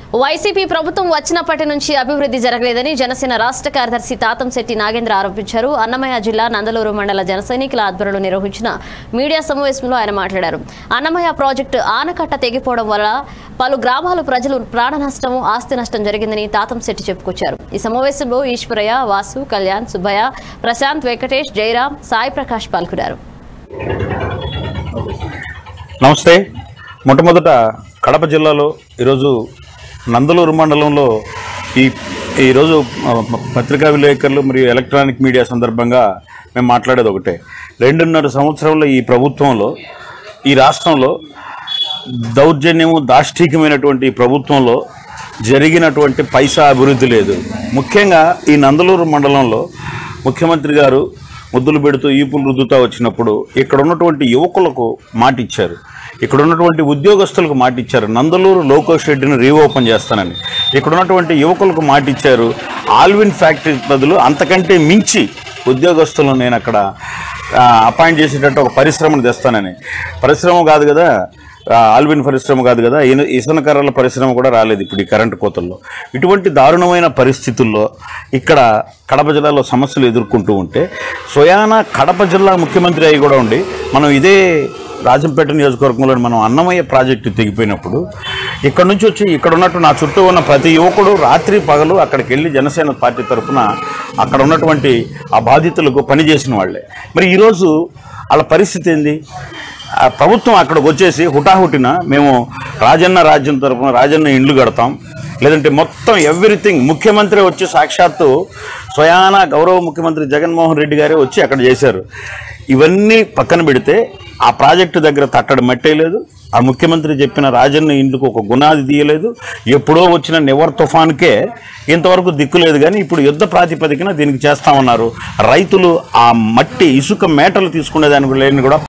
YCP ప్రభుత్వం వచ్చినప్పటి నుంచి అభివృద్ధి జరగలేదని జనసేన రాష్ట్ర కార్యదర్శి తాతంశెట్టి నాగేంద్ర ఆరోపించారు అన్నమయ్య జిల్లా నందలూరు మండల జన సైనికుల ఆధ్వర్యంలో నిర్వహించిన మీడియా సమావేశంలో ఆయన మాట్లాడారు అన్నమయ్య ప్రాజెక్టు ఆనకట్ట తెగిపోవడం వల్ల పలు గ్రామాల ప్రజలు ప్రాణ నష్టం ఆస్తి నష్టం జరిగిందని తాతంశెట్టి చెప్పుకొచ్చారు ఈ సమావేశంలో ఈశ్వరయ్య వాసు కళ్యాణ్ సుబ్బయ్య ప్రశాంత్ వెంకటేష్ జయరాం సాయి ప్రకాష్ పాల్గొన్నారు నమస్తే మొట్టమొదట కడప జిల్లాలో ఈరోజు నందలూరు మండలంలో ఈ ఈరోజు ఆ, పత్రికా విలేకరులు మరియు ఎలక్ట్రానిక్ మీడియా సందర్భంగా మేము మాట్లాడేది ఒకటే రెండున్నర సంవత్సరంలో ఈ ప్రభుత్వంలో ఈ రాష్ట్రంలో దౌర్జన్యము దాష్టీకమైనటువంటి ఈ ప్రభుత్వంలో జరిగినటువంటి పైసా అభివృద్ధి లేదు ముఖ్యంగా ఈ నందలూరు మండలంలో ముఖ్యమంత్రి గారు ముద్దులు పెడుతూ ఈపులు రుద్దుతా వచ్చినప్పుడు ఇక్కడ ఉన్నటువంటి యువకులకు మాట ఇచ్చారు ఇక్కడ ఉన్నటువంటి ఉద్యోగస్తులకు మాట ఇచ్చారు నందలూరు లోకో షెడ్ని రీఓపెన్ చేస్తానని ఇక్కడ ఉన్నటువంటి యువకులకు మాట ఇచ్చారు ఆల్విన్ ఫ్యాక్టరీ బదులు అంతకంటే మించి ఉద్యోగస్తులను నేను అక్కడ ఆ, అపాయింట్ చేసేటట్టు ఒక పరిశ్రమను తెస్తానని పరిశ్రమ కాదు కదా ఆ, ఆల్విన్ పరిశ్రమ కాదు కదా ఇన- ఇసన కర్రల పరిశ్రమ కూడా రాలేదు ఇప్పుడు ఈ కరెంటు కోతల్లో ఇటువంటి దారుణమైన పరిస్థితుల్లో ఇక్కడ కడప జిల్లాలో సమస్యలు ఎదుర్కొంటూ ఉంటే స్వయాన కడప జిల్లా ముఖ్యమంత్రి అయి కూడా ఉండి మనం ఇదే రాజంపేట నియోజకవర్గంలో మనం అన్నమయ్య ప్రాజెక్టు తెగిపోయినప్పుడు ఇక్కడ నుంచి వచ్చి ఇక్కడ ఉన్నట్టు నా చుట్టూ ఉన్న ప్రతి యువకుడు రాత్రి పగలు అక్కడికి వెళ్ళి జనసేన పార్టీ తరఫున అక్కడ ఉన్నటువంటి ఆ బాధితులకు పనిచేసిన వాళ్ళే మరి ఈరోజు వాళ్ళ పరిస్థితి ఏంది ఆ ప్రభుత్వం అక్కడికి వచ్చేసి హుటాహుటిన మేము రాజన్న రాజ్యం తరఫున రాజన్న ఇండ్లు కడతాం లేదంటే మొత్తం ఎవ్రీథింగ్ ముఖ్యమంత్రి వచ్చి సాక్షాత్తు స్వయాన గౌరవ ముఖ్యమంత్రి జగన్మోహన్ రెడ్డి గారే వచ్చి అక్కడ చేశారు ఇవన్నీ పక్కన పెడితే ఆ ప్రాజెక్టు దగ్గర తట్టడి మట్టేయలేదు ఆ ముఖ్యమంత్రి చెప్పిన రాజన్న ఇండ్లకు ఒక గుణాది తీయలేదు ఎప్పుడో వచ్చిన నివర్ తుఫాన్కే ఇంతవరకు దిక్కులేదు కానీ ఇప్పుడు యుద్ధ ప్రాతిపదికన దీనికి చేస్తామన్నారు రైతులు ఆ మట్టి ఇసుక మేటలు తీసుకునే దానికి లేని కూడా